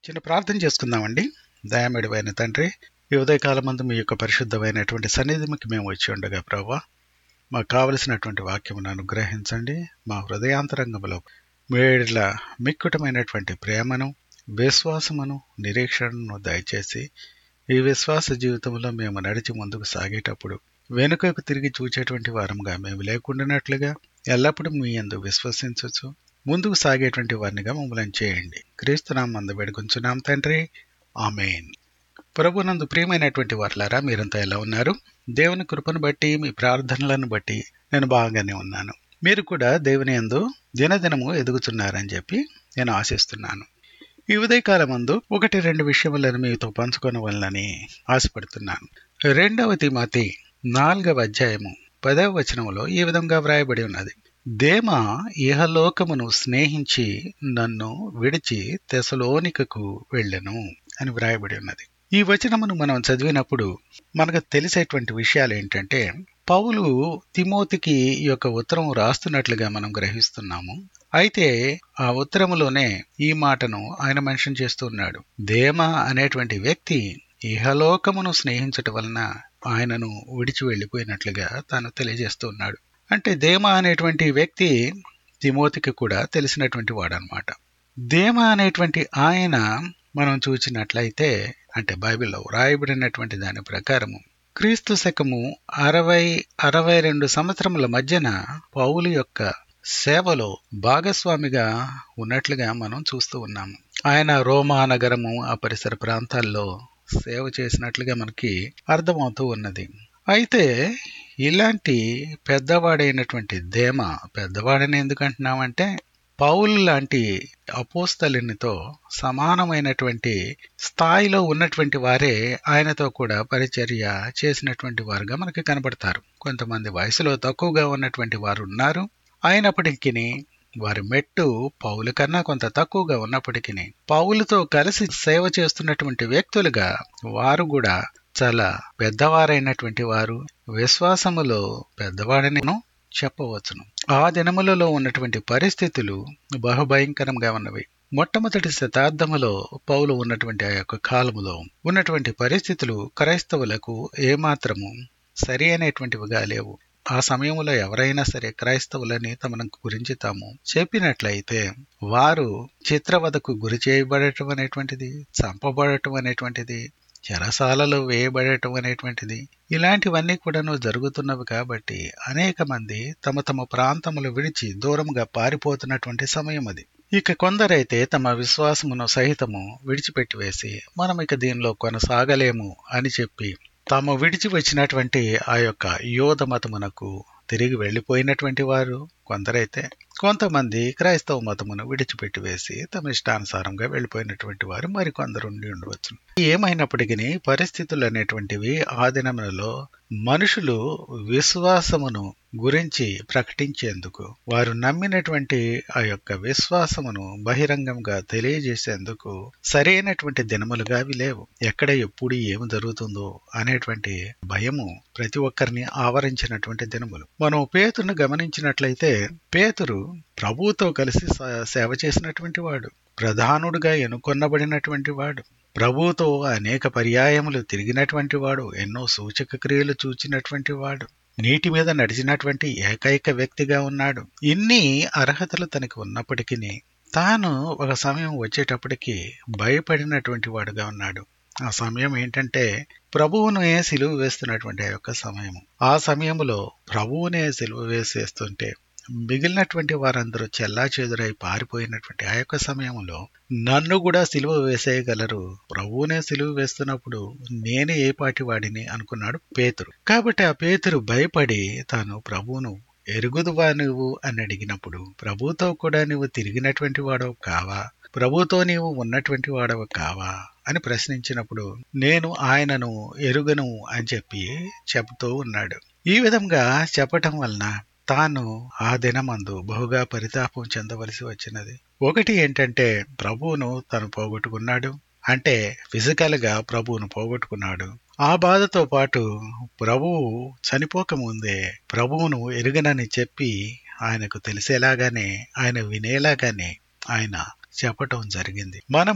చిన్న ప్రార్థన చేసుకుందామండి దయామేడువైన తండ్రి ఈ ఉదయకాలం మందు మీ యొక్క పరిశుద్ధమైనటువంటి సన్నిధికి మేము వచ్చి ఉండగా ప్రభా మాకు కావలసినటువంటి వాక్యమును అనుగ్రహించండి మా హృదయాంతరంగంలో మేడిల మిక్కుటమైనటువంటి ప్రేమను విశ్వాసమును నిరీక్షణను దయచేసి ఈ విశ్వాస జీవితంలో మేము నడిచి ముందుకు సాగేటప్పుడు వెనుకకు తిరిగి చూచేటువంటి వారంగా మేము లేకుండానట్లుగా ఎల్లప్పుడూ మీ యందు విశ్వసించవచ్చు ముందుకు సాగేటువంటి వారినిగా మమ్మల్ని చేయండి క్రీస్తునాం మందు వేడుకుంటున్నాం తండ్రి ఆమెన్ ప్రభునందు ప్రియమైనటువంటి వారులారా మీరంతా ఎలా ఉన్నారు దేవుని కృపను బట్టి మీ ప్రార్థనలను బట్టి నేను బాగానే ఉన్నాను మీరు కూడా దేవుని యందు దినదినము ఎదుగుతున్నారని చెప్పి నేను ఆశిస్తున్నాను ఈ ఉదయకాలం మందు ఒకటి రెండు విషయములను మీతో పంచుకొనవలనని ఆశపడుతున్నాను రెండవ తిమాతి నాలుగవ అధ్యాయము పదవ వచనములో ఈ విధంగా వ్రాయబడి ఉన్నది దేమ ఇహలోకమును స్నేహించి నన్ను విడిచి తెసలోనికకు వెళ్ళెను అని వ్రాయబడి ఉన్నది ఈ వచనమును మనం చదివినప్పుడు మనకు తెలిసేటువంటి విషయాలు ఏంటంటే పౌలు తిమోతికి ఈ యొక్క ఉత్తరం రాస్తున్నట్లుగా మనం గ్రహిస్తున్నాము అయితే ఆ ఉత్తరములోనే ఈ మాటను ఆయన మెన్షన్ చేస్తున్నాడు దేమ అనేటువంటి వ్యక్తి ఇహలోకమును స్నేహించటం వలన ఆయనను విడిచి వెళ్ళిపోయినట్లుగా తాను తెలియజేస్తున్నాడు అంటే దేమ అనేటువంటి వ్యక్తి తిమోతికి కూడా తెలిసినటువంటి వాడనమాట దేమ అనేటువంటి ఆయన మనం చూచినట్లయితే అంటే బైబిల్లో వ్రాయబడినటువంటి దాని ప్రకారము క్రీస్తు శకము అరవై అరవై రెండు సంవత్సరముల మధ్యన పౌలు యొక్క సేవలో భాగస్వామిగా ఉన్నట్లుగా మనం చూస్తూ ఉన్నాము ఆయన రోమా నగరము ఆ పరిసర ప్రాంతాల్లో సేవ చేసినట్లుగా మనకి అర్థమవుతూ ఉన్నది అయితే ఇలాంటి పెద్దవాడైనటువంటి దేమ పెద్దవాడని ఎందుకు అంటున్నామంటే పౌలు లాంటి అపోస్తలునితో సమానమైనటువంటి స్థాయిలో ఉన్నటువంటి వారే ఆయనతో కూడా పరిచర్య చేసినటువంటి వారుగా మనకి కనబడతారు కొంతమంది వయసులో తక్కువగా ఉన్నటువంటి వారు ఉన్నారు అయినప్పటికీ వారి మెట్టు పౌలు కన్నా కొంత తక్కువగా ఉన్నప్పటికీ పౌలుతో కలిసి సేవ చేస్తున్నటువంటి వ్యక్తులుగా వారు కూడా చాలా పెద్దవారైనటువంటి వారు విశ్వాసములో పెద్దవాడని చెప్పవచ్చును ఆ దినములలో ఉన్నటువంటి పరిస్థితులు బహుభయంకరంగా ఉన్నవి మొట్టమొదటి శతాబ్దములో పౌలు ఉన్నటువంటి ఆ యొక్క కాలములో ఉన్నటువంటి పరిస్థితులు క్రైస్తవులకు ఏమాత్రము సరి అనేటువంటివిగా లేవు ఆ సమయంలో ఎవరైనా సరే క్రైస్తవులని తమ గురించి తాము చెప్పినట్లయితే వారు చిత్రవదకు గురి చేయబడటం అనేటువంటిది చంపబడటం అనేటువంటిది చెరసాలలో వేయబడటం అనేటువంటిది ఇలాంటివన్నీ కూడాను జరుగుతున్నవి కాబట్టి అనేక మంది తమ తమ ప్రాంతములు విడిచి దూరంగా పారిపోతున్నటువంటి సమయం అది ఇక కొందరైతే తమ విశ్వాసమును సహితము విడిచిపెట్టివేసి మనం ఇక దీనిలో కొనసాగలేము అని చెప్పి తాము విడిచి వచ్చినటువంటి ఆ యొక్క యోధ మతమునకు తిరిగి వెళ్ళిపోయినటువంటి వారు కొందరైతే కొంతమంది క్రైస్తవ మతమును విడిచిపెట్టి వేసి తమ ఇష్టానుసారంగా వెళ్ళిపోయినటువంటి వారు మరికొందరు ఉండి ఉండవచ్చు ఏమైనప్పటికీ పరిస్థితులు అనేటువంటివి ఆ దినములలో మనుషులు విశ్వాసమును గురించి ప్రకటించేందుకు వారు నమ్మినటువంటి ఆ యొక్క విశ్వాసమును బహిరంగంగా తెలియజేసేందుకు సరైనటువంటి దినములుగా అవి లేవు ఎక్కడ ఎప్పుడు ఏమి జరుగుతుందో అనేటువంటి భయము ప్రతి ఒక్కరిని ఆవరించినటువంటి దినములు మనం పేతును గమనించినట్లయితే పేతురు ప్రభువుతో కలిసి సేవ చేసినటువంటి వాడు ప్రధానుడుగా ఎన్నుకొన్నబడినటువంటి వాడు ప్రభువుతో అనేక పర్యాయములు తిరిగినటువంటి వాడు ఎన్నో సూచక క్రియలు చూచినటువంటి వాడు నీటి మీద నడిచినటువంటి ఏకైక వ్యక్తిగా ఉన్నాడు ఇన్ని అర్హతలు తనకి ఉన్నప్పటికీ తాను ఒక సమయం వచ్చేటప్పటికి భయపడినటువంటి వాడుగా ఉన్నాడు ఆ సమయం ఏంటంటే ప్రభువునే సిలువ వేస్తున్నటువంటి ఆ యొక్క సమయము ఆ సమయంలో ప్రభువునే సిలువ వేసేస్తుంటే మిగిలినటువంటి వారందరూ చెల్లా చెదురై పారిపోయినటువంటి ఆ యొక్క సమయంలో నన్ను కూడా సిలువ వేసేయగలరు ప్రభువునే సిలువ వేస్తున్నప్పుడు నేనే ఏ పాటి వాడిని అనుకున్నాడు పేతురు కాబట్టి ఆ పేతురు భయపడి తాను ప్రభువును ఎరుగుదువా నువ్వు అని అడిగినప్పుడు ప్రభుతో కూడా నువ్వు తిరిగినటువంటి వాడవు కావా ప్రభుతో నీవు ఉన్నటువంటి వాడవు కావా అని ప్రశ్నించినప్పుడు నేను ఆయనను ఎరుగను అని చెప్పి చెబుతూ ఉన్నాడు ఈ విధంగా చెప్పటం వలన తాను ఆ దినమందు బహుగా పరితాపం చెందవలసి వచ్చినది ఒకటి ఏంటంటే ప్రభువును తను పోగొట్టుకున్నాడు అంటే ఫిజికల్ గా ప్రభువును పోగొట్టుకున్నాడు ఆ బాధతో పాటు ప్రభువు చనిపోకముందే ప్రభువును ఎరుగనని చెప్పి ఆయనకు తెలిసేలాగానే ఆయన వినేలాగానే ఆయన చెప్పటం జరిగింది మనము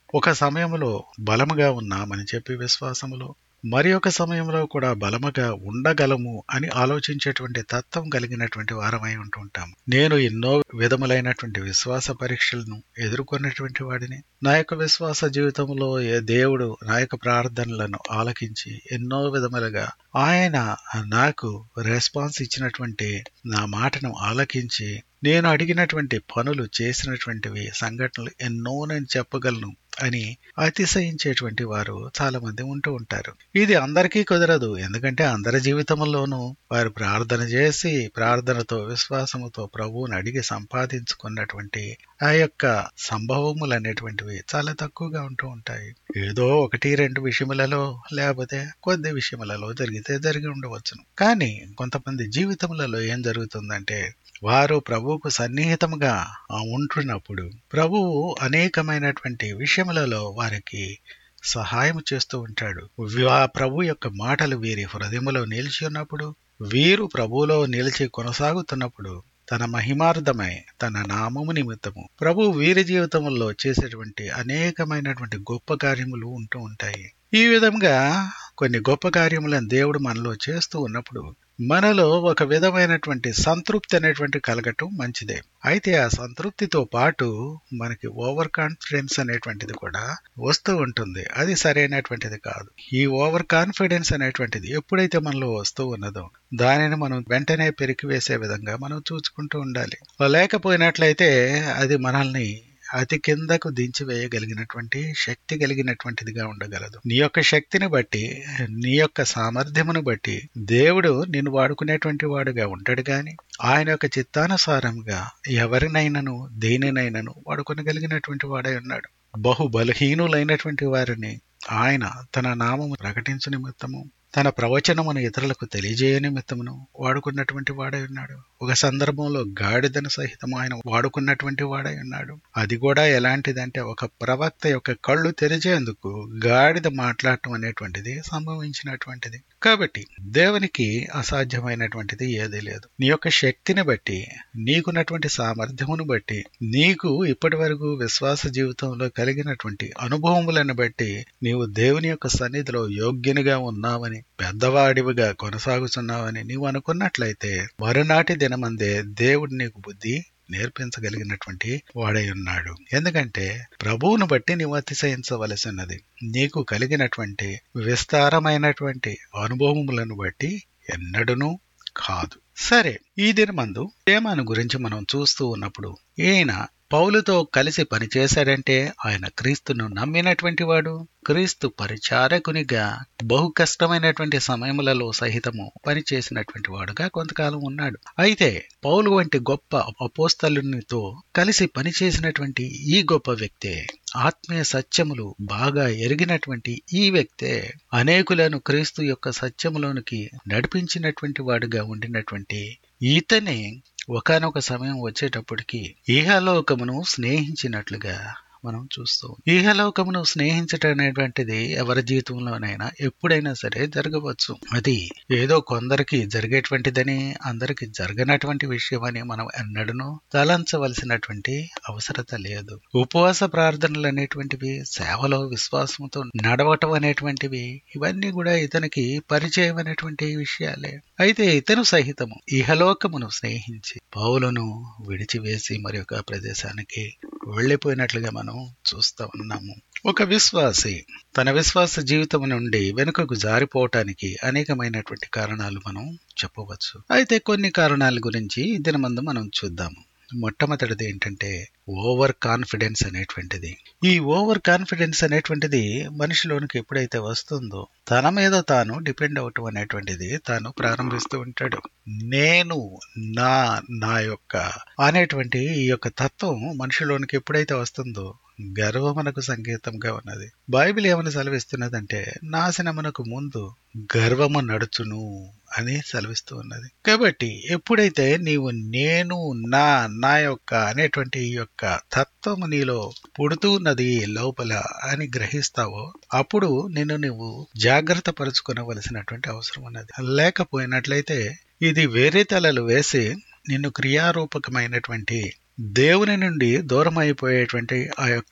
ఒక సమయంలో బలముగా ఉన్నామని చెప్పి విశ్వాసములో మరి ఒక సమయంలో కూడా బలముగా ఉండగలము అని ఆలోచించేటువంటి తత్వం కలిగినటువంటి వారమై ఉంటుంటాము నేను ఎన్నో విధములైనటువంటి విశ్వాస పరీక్షలను ఎదుర్కొన్నటువంటి వాడిని నా యొక్క విశ్వాస జీవితంలో ఏ దేవుడు నా యొక్క ప్రార్థనలను ఆలకించి ఎన్నో విధములుగా ఆయన నాకు రెస్పాన్స్ ఇచ్చినటువంటి నా మాటను ఆలకించి నేను అడిగినటువంటి పనులు చేసినటువంటివి సంఘటనలు ఎన్నో నేను చెప్పగలను అని అతిశయించేటువంటి వారు చాలా మంది ఉంటూ ఉంటారు ఇది అందరికీ కుదరదు ఎందుకంటే అందరి జీవితంలోనూ వారు ప్రార్థన చేసి ప్రార్థనతో విశ్వాసముతో ప్రభువుని అడిగి సంపాదించుకున్నటువంటి ఆ యొక్క సంభవములు అనేటువంటివి చాలా తక్కువగా ఉంటూ ఉంటాయి ఏదో ఒకటి రెండు విషయములలో లేకపోతే కొద్ది విషయములలో జరిగితే జరిగి ఉండవచ్చును కానీ కొంతమంది జీవితములలో ఏం జరుగుతుందంటే వారు ప్రభువుకు సన్నిహితముగా ఉంటున్నప్పుడు ప్రభువు అనేకమైనటువంటి విషయములలో వారికి సహాయం చేస్తూ ఉంటాడు ఆ ప్రభు యొక్క మాటలు వీరి హృదయములో నిలిచి ఉన్నప్పుడు వీరు ప్రభువులో నిలిచి కొనసాగుతున్నప్పుడు తన మహిమార్థమై తన నామము నిమిత్తము ప్రభు వీరి జీవితంలో చేసేటువంటి అనేకమైనటువంటి గొప్ప కార్యములు ఉంటూ ఉంటాయి ఈ విధంగా కొన్ని గొప్ప కార్యములను దేవుడు మనలో చేస్తూ ఉన్నప్పుడు మనలో ఒక విధమైనటువంటి సంతృప్తి అనేటువంటి కలగటం మంచిదే అయితే ఆ సంతృప్తితో పాటు మనకి ఓవర్ కాన్ఫిడెన్స్ అనేటువంటిది కూడా వస్తూ ఉంటుంది అది సరైనటువంటిది కాదు ఈ ఓవర్ కాన్ఫిడెన్స్ అనేటువంటిది ఎప్పుడైతే మనలో వస్తూ ఉన్నదో దానిని మనం వెంటనే పెరికివేసే విధంగా మనం చూసుకుంటూ ఉండాలి లేకపోయినట్లయితే అది మనల్ని అతి కిందకు దించివేయగలిగినటువంటి శక్తి కలిగినటువంటిదిగా ఉండగలదు నీ యొక్క శక్తిని బట్టి నీ యొక్క సామర్థ్యమును బట్టి దేవుడు నిన్ను వాడుకునేటువంటి వాడుగా ఉంటాడు గాని ఆయన యొక్క చిత్తానుసారంగా ఎవరినైనాను దేనినైనాను వాడుకొనగలిగినటువంటి వాడై ఉన్నాడు బహు బలహీనులైనటువంటి వారిని ఆయన తన నామము ప్రకటించు నిమిత్తము తన ప్రవచనమును ఇతరులకు తెలియజేయ నిమిత్తమును వాడుకున్నటువంటి వాడై ఉన్నాడు ఒక సందర్భంలో గాడిదను సహితం ఆయన వాడుకున్నటువంటి వాడై ఉన్నాడు అది కూడా ఎలాంటిదంటే ఒక ప్రవక్త యొక్క కళ్ళు తెరిచేందుకు గాడిద మాట్లాడటం అనేటువంటిది సంభవించినటువంటిది కాబట్టి దేవునికి అసాధ్యమైనటువంటిది ఏదీ లేదు నీ యొక్క శక్తిని బట్టి నీకున్నటువంటి సామర్థ్యమును బట్టి నీకు ఇప్పటి వరకు విశ్వాస జీవితంలో కలిగినటువంటి అనుభవములను బట్టి నీవు దేవుని యొక్క సన్నిధిలో యోగ్యునిగా ఉన్నావని పెద్దవాడివిగా కొనసాగుతున్నావని నీవు అనుకున్నట్లయితే మరునాటి దినమందే దేవుడు నీకు బుద్ధి నేర్పించగలిగినటువంటి వాడై ఉన్నాడు ఎందుకంటే ప్రభువును బట్టి నీవు అతిశయించవలసినది నీకు కలిగినటువంటి విస్తారమైనటువంటి అనుభవములను బట్టి ఎన్నడూనూ కాదు సరే ఈ దినమందు ప్రేమను గురించి మనం చూస్తూ ఉన్నప్పుడు ఈయన పౌలుతో కలిసి పనిచేశాడంటే ఆయన క్రీస్తును నమ్మినటువంటి వాడు క్రీస్తు పరిచారకునిగా బహు కష్టమైనటువంటి సమయములలో సహితము పనిచేసినటువంటి వాడుగా కొంతకాలం ఉన్నాడు అయితే పౌలు వంటి గొప్ప అపోస్తలునితో కలిసి పనిచేసినటువంటి ఈ గొప్ప వ్యక్తే ఆత్మీయ సత్యములు బాగా ఎరిగినటువంటి ఈ వ్యక్తే అనేకులను క్రీస్తు యొక్క సత్యములోనికి నడిపించినటువంటి వాడుగా ఉండినటువంటి ఈతనే ఒకనొక సమయం వచ్చేటప్పటికి ఈహలోకమును స్నేహించినట్లుగా మనం చూస్తూ ఈహలోకమును స్నేహించటం అనేటువంటిది ఎవరి జీవితంలోనైనా ఎప్పుడైనా సరే జరగవచ్చు అది ఏదో కొందరికి జరిగేటువంటిదని అందరికి జరగనటువంటి విషయం అని మనం ఎన్నడూ తలంచవలసినటువంటి అవసరత లేదు ఉపవాస ప్రార్థనలు అనేటువంటివి సేవలో విశ్వాసంతో నడవటం అనేటువంటివి ఇవన్నీ కూడా ఇతనికి పరిచయం అనేటువంటి విషయాలే అయితే ఇతను సహితము ఇహలోకమును స్నేహించి పౌలను విడిచివేసి మరి ఒక ప్రదేశానికి వెళ్లిపోయినట్లుగా మనం చూస్తా ఉన్నాము ఒక విశ్వాసి తన విశ్వాస జీవితం నుండి వెనుకకు జారిపోవటానికి అనేకమైనటువంటి కారణాలు మనం చెప్పవచ్చు అయితే కొన్ని కారణాల గురించి దినమందు మనం చూద్దాము మొట్టమొదటిది ఏంటంటే ఓవర్ కాన్ఫిడెన్స్ అనేటువంటిది ఈ ఓవర్ కాన్ఫిడెన్స్ అనేటువంటిది మనిషిలోనికి ఎప్పుడైతే వస్తుందో తన మీద తాను డిపెండ్ అవటం అనేటువంటిది తాను ప్రారంభిస్తూ ఉంటాడు నేను నా నా యొక్క అనేటువంటి ఈ యొక్క తత్వం మనిషిలోనికి ఎప్పుడైతే వస్తుందో గర్వమునకు సంకేతంగా ఉన్నది బైబిల్ ఏమని సెలవిస్తున్నదంటే నాశనమునకు ముందు గర్వము నడుచును అని సెలవిస్తూ ఉన్నది కాబట్టి ఎప్పుడైతే నీవు నేను నా నా యొక్క అనేటువంటి ఈ యొక్క తత్వము నీలో పుడుతూ ఉన్నది లోపల అని గ్రహిస్తావో అప్పుడు నిన్ను నువ్వు జాగ్రత్త పరుచుకునవలసినటువంటి అవసరం ఉన్నది లేకపోయినట్లయితే ఇది వేరే తలలు వేసి నిన్ను క్రియారూపకమైనటువంటి దేవుని నుండి దూరం అయిపోయేటువంటి ఆ యొక్క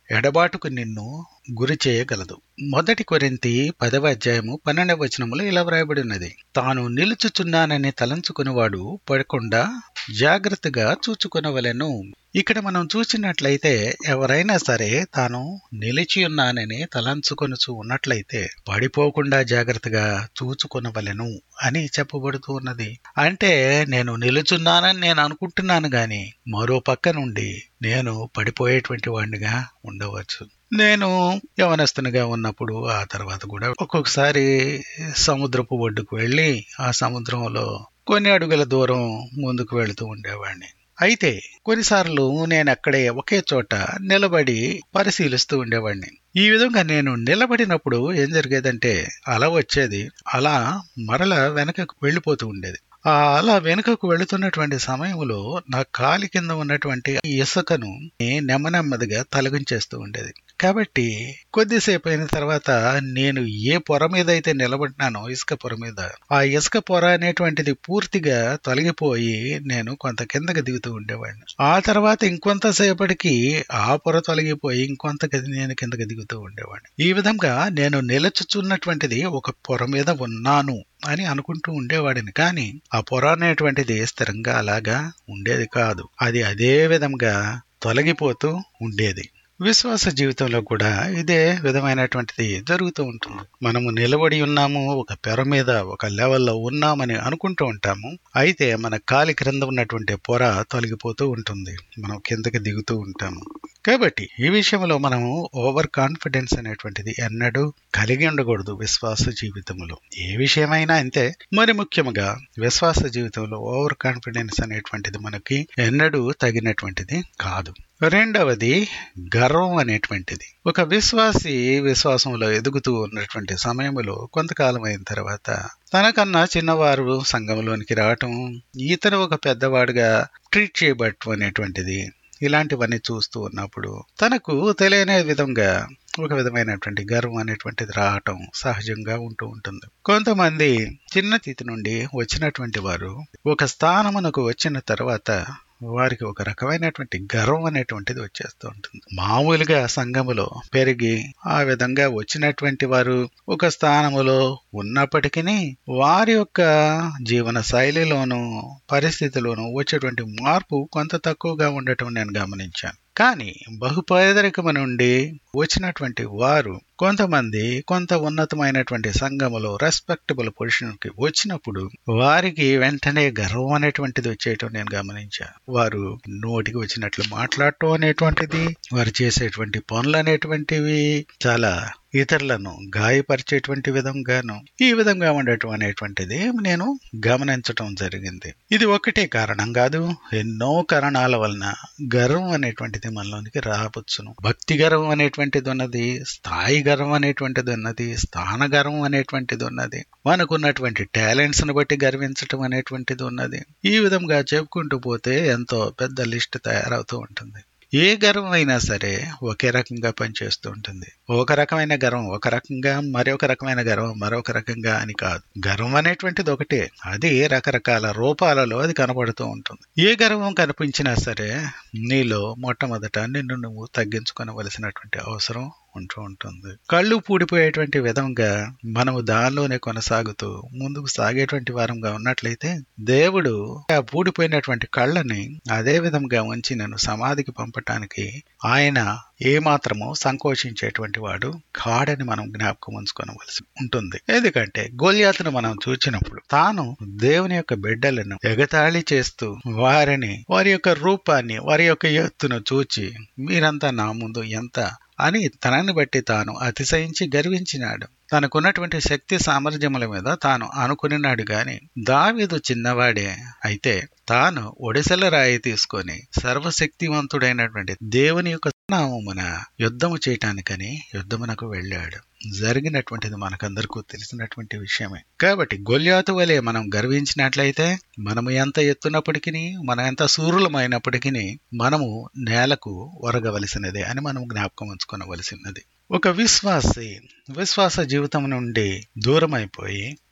ఎడబాటుకు నిన్ను గురి చేయగలదు మొదటి కొరింతి పదవ అధ్యాయము పన్నెండవ వచనములో ఇలా వ్రాయబడి ఉన్నది తాను నిలుచుచున్నానని తలంచుకునేవాడు పడకుండా జాగ్రత్తగా చూచుకునవలెను ఇక్కడ మనం చూసినట్లయితే ఎవరైనా సరే తాను నిలిచి ఉన్నానని తలంచుకొనుచు ఉన్నట్లయితే పడిపోకుండా జాగ్రత్తగా చూచుకొనవలెను అని చెప్పబడుతూ ఉన్నది అంటే నేను నిలుచున్నానని నేను అనుకుంటున్నాను గాని మరో పక్క నుండి నేను పడిపోయేటువంటి వాడినిగా ఉండవచ్చు నేను యవనస్తునిగా ఉన్నప్పుడు ఆ తర్వాత కూడా ఒక్కొక్కసారి సముద్రపు ఒడ్డుకు వెళ్ళి ఆ సముద్రంలో కొన్ని అడుగుల దూరం ముందుకు వెళుతూ ఉండేవాడిని అయితే కొన్నిసార్లు నేను అక్కడే ఒకే చోట నిలబడి పరిశీలిస్తూ ఉండేవాడిని ఈ విధంగా నేను నిలబడినప్పుడు ఏం జరిగేదంటే అల వచ్చేది అలా మరల వెనకకు వెళ్ళిపోతూ ఉండేది ఆ అలా వెనుకకు వెళుతున్నటువంటి సమయంలో నా కాలి కింద ఉన్నటువంటి ఇసుకను నెమ్మ నెమ్మదిగా తొలగించేస్తూ ఉండేది కాబట్టి కొద్దిసేపు అయిన తర్వాత నేను ఏ పొర మీద అయితే నిలబడినానో ఇసుక పొర మీద ఆ ఇసుక పొర అనేటువంటిది పూర్తిగా తొలగిపోయి నేను కొంత కిందకి దిగుతూ ఉండేవాడిని ఆ తర్వాత ఇంకొంతసేపటికి ఆ పొర తొలగిపోయి ఇంకొంత నేను కిందకి దిగుతూ ఉండేవాడిని ఈ విధంగా నేను నిలచుచున్నటువంటిది ఒక పొర మీద ఉన్నాను అని అనుకుంటూ ఉండేవాడిని కానీ ఆ పొర అనేటువంటిది స్థిరంగా అలాగా ఉండేది కాదు అది అదే విధంగా తొలగిపోతూ ఉండేది విశ్వాస జీవితంలో కూడా ఇదే విధమైనటువంటిది జరుగుతూ ఉంటుంది మనము నిలబడి ఉన్నాము ఒక పెర మీద ఒక లెవెల్లో ఉన్నామని అనుకుంటూ ఉంటాము అయితే మన కాలి క్రింద ఉన్నటువంటి పొర తొలగిపోతూ ఉంటుంది మనం కిందకి దిగుతూ ఉంటాము కాబట్టి ఈ విషయంలో మనము ఓవర్ కాన్ఫిడెన్స్ అనేటువంటిది ఎన్నడూ కలిగి ఉండకూడదు విశ్వాస జీవితంలో ఏ విషయమైనా అంతే మరి ముఖ్యంగా విశ్వాస జీవితంలో ఓవర్ కాన్ఫిడెన్స్ అనేటువంటిది మనకి ఎన్నడూ తగినటువంటిది కాదు రెండవది గర్వం అనేటువంటిది ఒక విశ్వాసి విశ్వాసంలో ఎదుగుతూ ఉన్నటువంటి సమయంలో కొంతకాలం అయిన తర్వాత తనకన్నా చిన్నవారు సంఘంలోనికి రావటం ఇతను ఒక పెద్దవాడుగా ట్రీట్ చేయబట్టం అనేటువంటిది ఇలాంటివన్నీ చూస్తూ ఉన్నప్పుడు తనకు తెలియని విధంగా ఒక విధమైనటువంటి గర్వం అనేటువంటిది రావటం సహజంగా ఉంటూ ఉంటుంది కొంతమంది చిన్న తీతి నుండి వచ్చినటువంటి వారు ఒక స్థానమునకు వచ్చిన తర్వాత వారికి ఒక రకమైనటువంటి గర్వం అనేటువంటిది వచ్చేస్తూ ఉంటుంది మామూలుగా సంఘములో పెరిగి ఆ విధంగా వచ్చినటువంటి వారు ఒక స్థానములో ఉన్నప్పటికీ వారి యొక్క జీవన శైలిలోను పరిస్థితిలోను వచ్చేటువంటి మార్పు కొంత తక్కువగా ఉండటం నేను గమనించాను కానీ బహుపేదరికము నుండి వచ్చినటువంటి వారు కొంతమంది కొంత ఉన్నతమైనటువంటి సంఘములో రెస్పెక్టబుల్ పొజిషన్కి వచ్చినప్పుడు వారికి వెంటనే గర్వం అనేటువంటిది వచ్చేయటం నేను గమనించాను వారు నోటికి వచ్చినట్లు మాట్లాడటం అనేటువంటిది వారు చేసేటువంటి పనులు అనేటువంటివి చాలా ఇతరులను గాయపరిచేటువంటి విధంగాను ఈ విధంగా ఉండటం అనేటువంటిది నేను గమనించటం జరిగింది ఇది ఒకటే కారణం కాదు ఎన్నో కారణాల వలన గర్వం అనేటువంటిది మనలోనికి రావచ్చును భక్తి గర్వం అనేటువంటిది ఉన్నది స్థాయి గర్వం అనేటువంటిది ఉన్నది స్థాన గర్వం అనేటువంటిది ఉన్నది మనకున్నటువంటి టాలెంట్స్ ను బట్టి గర్వించటం అనేటువంటిది ఉన్నది ఈ విధంగా చెప్పుకుంటూ పోతే ఎంతో పెద్ద లిస్ట్ తయారవుతూ ఉంటుంది ఏ గర్వం అయినా సరే ఒకే రకంగా పనిచేస్తూ ఉంటుంది ఒక రకమైన గర్వం ఒక రకంగా మరొక రకమైన గర్వం మరొక రకంగా అని కాదు గర్వం అనేటువంటిది ఒకటే అది రకరకాల రూపాలలో అది కనబడుతూ ఉంటుంది ఏ గర్వం కనిపించినా సరే నీలో మొట్టమొదట నిన్ను నువ్వు తగ్గించుకోవలసినటువంటి అవసరం ఉంటూ ఉంటుంది కళ్ళు పూడిపోయేటువంటి విధంగా మనము దానిలోనే కొనసాగుతూ ముందుకు సాగేటువంటి వారంగా ఉన్నట్లయితే దేవుడు ఆ పూడిపోయినటువంటి కళ్ళని అదే విధంగా ఉంచి నన్ను సమాధికి పంపటానికి ఆయన ఏమాత్రము సంకోచించేటువంటి వాడు కాడని మనం జ్ఞాపకం ఉంచుకోవలసి ఉంటుంది ఎందుకంటే గోల్యాతును మనం చూచినప్పుడు తాను దేవుని యొక్క బిడ్డలను ఎగతాళి చేస్తూ వారిని వారి యొక్క రూపాన్ని వారి యొక్క ఎత్తును చూచి మీరంతా నా ముందు ఎంత అని తనని బట్టి తాను అతిశయించి గర్వించినాడు తనకున్నటువంటి శక్తి సామర్థ్యముల మీద తాను అనుకునినాడు గాని దావీదు చిన్నవాడే అయితే తాను ఒడిసెల రాయి తీసుకొని సర్వశక్తివంతుడైనటువంటి దేవుని యొక్క నామమున యుద్ధము చేయటానికని యుద్ధమునకు వెళ్ళాడు జరిగినటువంటిది మనకందరికీ తెలిసినటువంటి విషయమే కాబట్టి గొల్యాతు వలె మనం గర్వించినట్లయితే మనము ఎంత ఎత్తున్నప్పటికీ మనం ఎంత సూర్యులమైనప్పటికీ మనము నేలకు ఒరగవలసినదే అని మనం జ్ఞాపకం ఉంచుకోవలసినది ఒక విశ్వాసి విశ్వాస జీవితం నుండి దూరం అయిపోయి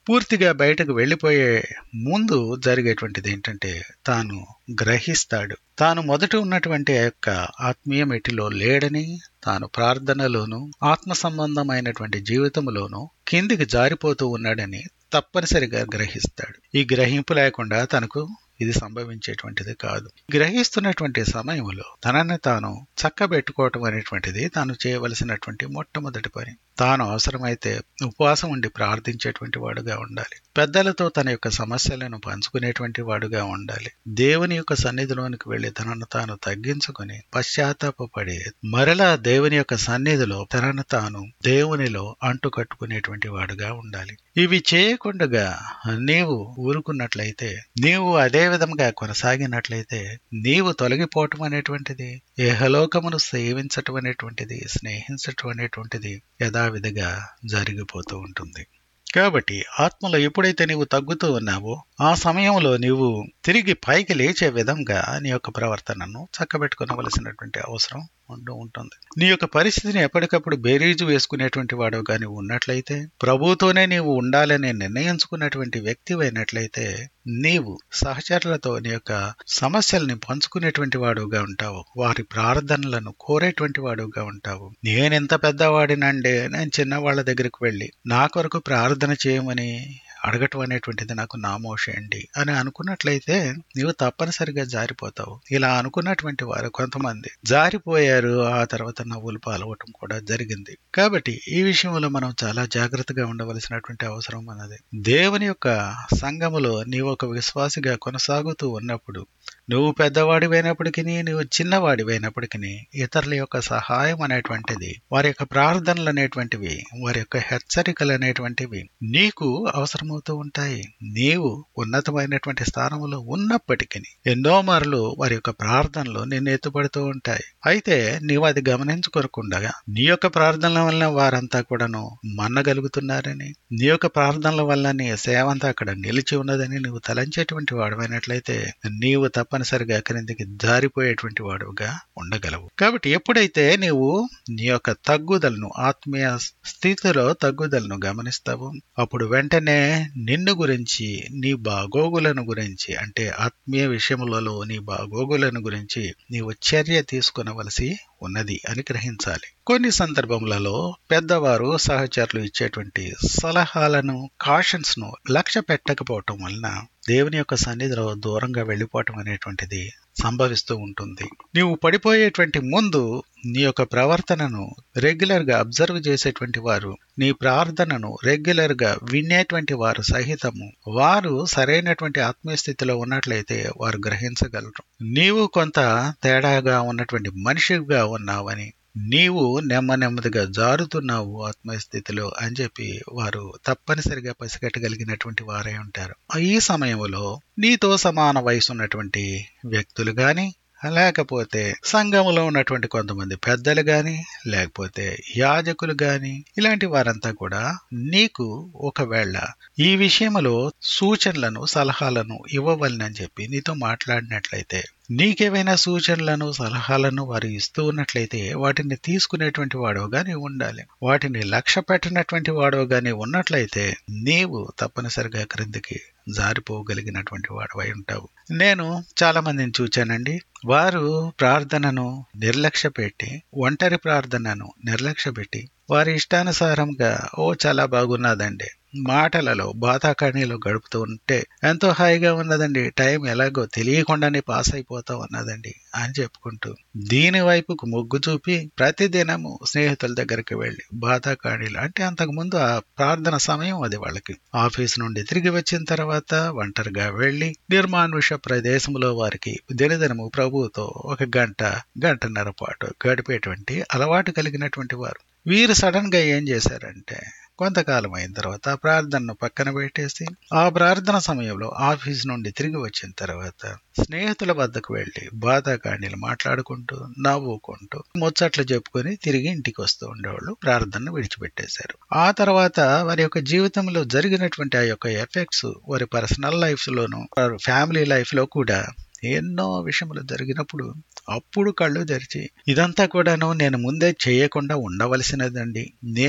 పూర్తిగా బయటకు వెళ్ళిపోయే ముందు జరిగేటువంటిది ఏంటంటే తాను గ్రహిస్తాడు తాను మొదట ఉన్నటువంటి ఆ యొక్క ఆత్మీయ మెట్టిలో లేడని తాను ప్రార్థనలోను ఆత్మ సంబంధమైనటువంటి జీవితంలోను కిందికి జారిపోతూ ఉన్నాడని తప్పనిసరిగా గ్రహిస్తాడు ఈ గ్రహింపు లేకుండా తనకు ఇది సంభవించేటువంటిది కాదు గ్రహిస్తున్నటువంటి సమయంలో తనని తాను చక్కబెట్టుకోవటం అనేటువంటిది తాను చేయవలసినటువంటి మొట్టమొదటి పని తాను అవసరమైతే ఉపవాసం ఉండి ప్రార్థించేటువంటి వాడుగా ఉండాలి పెద్దలతో తన యొక్క సమస్యలను పంచుకునేటువంటి వాడుగా ఉండాలి దేవుని యొక్క సన్నిధిలోనికి వెళ్లి తనను తాను తగ్గించుకొని పశ్చాత్తాపడి మరలా దేవుని యొక్క సన్నిధిలో తనను తాను దేవునిలో అంటు కట్టుకునేటువంటి వాడుగా ఉండాలి ఇవి చేయకుండా నీవు ఊరుకున్నట్లయితే నీవు అదే విధంగా కొనసాగినట్లయితే నీవు తొలగిపోవటం అనేటువంటిది ఏహలోకమును సేవించటం అనేటువంటిది స్నేహించటం అనేటువంటిది యథావిధిగా జరిగిపోతూ ఉంటుంది కాబట్టి ఆత్మలో ఎప్పుడైతే నీవు తగ్గుతూ ఉన్నావో ఆ సమయంలో నీవు తిరిగి పైకి లేచే విధంగా నీ యొక్క ప్రవర్తనను చక్కబెట్టుకోవలసినటువంటి అవసరం ఉంటూ ఉంటుంది నీ యొక్క పరిస్థితిని ఎప్పటికప్పుడు బేరీజు వేసుకునేటువంటి వాడు కానీ ఉన్నట్లయితే ప్రభుతోనే నీవు ఉండాలని నిర్ణయించుకున్నటువంటి వ్యక్తి అయినట్లయితే నీవు సహచరులతో నీ యొక్క సమస్యల్ని పంచుకునేటువంటి వాడుగా ఉంటావు వారి ప్రార్థనలను కోరేటువంటి వాడుగా ఉంటావు నేనెంత పెద్దవాడినండి నేను చిన్నవాళ్ళ దగ్గరికి వెళ్ళి నా కొరకు ప్రార్థన చేయమని అడగటం అనేటువంటిది నాకు నామోషేయండి అని అనుకున్నట్లయితే నీవు తప్పనిసరిగా జారిపోతావు ఇలా అనుకున్నటువంటి వారు కొంతమంది జారిపోయారు ఆ తర్వాత నవ్వులు పాల్గొవటం కూడా జరిగింది కాబట్టి ఈ విషయంలో మనం చాలా జాగ్రత్తగా ఉండవలసినటువంటి అవసరం అన్నది దేవుని యొక్క సంఘములో నీవు ఒక విశ్వాసిగా కొనసాగుతూ ఉన్నప్పుడు నువ్వు పెద్దవాడివైనప్పటికీ నువ్వు చిన్నవాడివైనప్పటికీ ఇతరుల యొక్క సహాయం అనేటువంటిది వారి యొక్క ప్రార్థనలు అనేటువంటివి వారి యొక్క హెచ్చరికలు అనేటువంటివి నీకు అవసరమవుతూ ఉంటాయి నీవు ఉన్నతమైనటువంటి స్థానంలో ఉన్నప్పటికీ ఎన్నో మార్లు వారి యొక్క ప్రార్థనలు నిన్ను ఎత్తుపడుతూ ఉంటాయి అయితే నీవు అది గమనించుకోకుండా నీ యొక్క ప్రార్థనల వల్ల వారంతా కూడాను మన్నగలుగుతున్నారని నీ యొక్క ప్రార్థనల వల్ల నీ సేవ అంతా అక్కడ నిలిచి ఉన్నదని నువ్వు తలంచేటువంటి వాడమైనట్లయితే నీవు తప్పనిసరిగా క్రిందికి జారిపోయేటువంటి వాడుగా ఉండగలవు కాబట్టి ఎప్పుడైతే నీవు నీ యొక్క తగ్గుదలను ఆత్మీయ స్థితిలో తగ్గుదలను గమనిస్తావు అప్పుడు వెంటనే నిన్ను గురించి నీ బాగోగులను గురించి అంటే ఆత్మీయ విషయములలో నీ బాగోగులను గురించి నీవు చర్య తీసుకునవలసి ఉన్నది అని గ్రహించాలి కొన్ని సందర్భములలో పెద్దవారు సహచరులు ఇచ్చేటువంటి సలహాలను కాషన్స్ ను లక్ష్య పెట్టకపోవటం వలన దేవుని యొక్క సన్నిధిలో దూరంగా వెళ్ళిపోవటం అనేటువంటిది సంభవిస్తూ ఉంటుంది నీవు పడిపోయేటువంటి ముందు నీ యొక్క ప్రవర్తనను రెగ్యులర్ గా అబ్జర్వ్ చేసేటువంటి వారు నీ ప్రార్థనను రెగ్యులర్ గా వినేటువంటి వారు సహితము వారు సరైనటువంటి ఆత్మీయ స్థితిలో ఉన్నట్లయితే వారు గ్రహించగలరు నీవు కొంత తేడాగా ఉన్నటువంటి మనిషిగా ఉన్నావని నీవు నెమ్మ నెమ్మదిగా జారుతున్నావు ఆత్మస్థితిలో అని చెప్పి వారు తప్పనిసరిగా పసిగట్టగలిగినటువంటి వారై ఉంటారు ఈ సమయంలో నీతో సమాన వయసు ఉన్నటువంటి వ్యక్తులు గాని లేకపోతే సంఘములో ఉన్నటువంటి కొంతమంది పెద్దలు గాని లేకపోతే యాజకులు గాని ఇలాంటి వారంతా కూడా నీకు ఒకవేళ ఈ విషయంలో సూచనలను సలహాలను ఇవ్వవలనని చెప్పి నీతో మాట్లాడినట్లయితే నీకేవైనా సూచనలను సలహాలను వారు ఇస్తూ ఉన్నట్లయితే వాటిని తీసుకునేటువంటి వాడవగా నీవు ఉండాలి వాటిని లక్ష్య పెట్టినటువంటి వాడవగా నీవు ఉన్నట్లయితే నీవు తప్పనిసరిగా క్రిందికి జారిపోగలిగినటువంటి వాడవై ఉంటావు నేను చాలా మందిని చూచానండి వారు ప్రార్థనను నిర్లక్ష్య పెట్టి ఒంటరి ప్రార్థనను నిర్లక్ష్య పెట్టి వారి ఇష్టానుసారంగా ఓ చాలా బాగున్నదండి మాటలలో బాతాకాణిలో గడుపుతూ ఉంటే ఎంతో హాయిగా ఉన్నదండి టైం ఎలాగో తెలియకుండానే పాస్ అయిపోతా ఉన్నదండి అని చెప్పుకుంటూ దీని వైపుకు మొగ్గు చూపి ప్రతిదినము స్నేహితుల దగ్గరికి వెళ్ళి బాతాకాణిలు అంటే అంతకుముందు ఆ ప్రార్థన సమయం అది వాళ్ళకి ఆఫీస్ నుండి తిరిగి వచ్చిన తర్వాత ఒంటరిగా వెళ్ళి నిర్మానుష ప్రదేశంలో వారికి దినదినము ప్రభువుతో ఒక గంట గంటన్నర పాటు గడిపేటువంటి అలవాటు కలిగినటువంటి వారు వీరు సడన్ గా ఏం చేశారంటే కొంతకాలం అయిన తర్వాత ప్రార్థనను పక్కన పెట్టేసి ఆ ప్రార్థన సమయంలో ఆఫీస్ నుండి తిరిగి వచ్చిన తర్వాత స్నేహితుల వద్దకు వెళ్లి బాధాకాండీలు మాట్లాడుకుంటూ నవ్వుకుంటూ ముచ్చట్లు చెప్పుకొని తిరిగి ఇంటికి వస్తూ ఉండేవాళ్ళు ప్రార్థనను విడిచిపెట్టేశారు ఆ తర్వాత వారి యొక్క జీవితంలో జరిగినటువంటి ఆ యొక్క ఎఫెక్ట్స్ వారి పర్సనల్ లైఫ్ లోను వారి ఫ్యామిలీ లైఫ్ లో కూడా ఎన్నో విషయములు జరిగినప్పుడు అప్పుడు కళ్ళు తెరిచి ఇదంతా కూడాను నేను ముందే చేయకుండా ఉండవలసినదండి నేను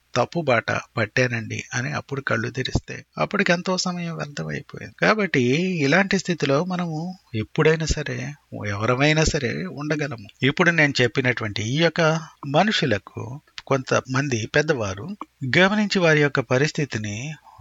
తప్పుబాట పట్టానండి అని అప్పుడు కళ్ళు తెరిస్తే అప్పటికి ఎంతో సమయం వ్యర్థమైపోయింది కాబట్టి ఇలాంటి స్థితిలో మనము ఎప్పుడైనా సరే ఎవరమైనా సరే ఉండగలము ఇప్పుడు నేను చెప్పినటువంటి ఈ యొక్క మనుషులకు కొంతమంది పెద్దవారు గమనించి వారి యొక్క పరిస్థితిని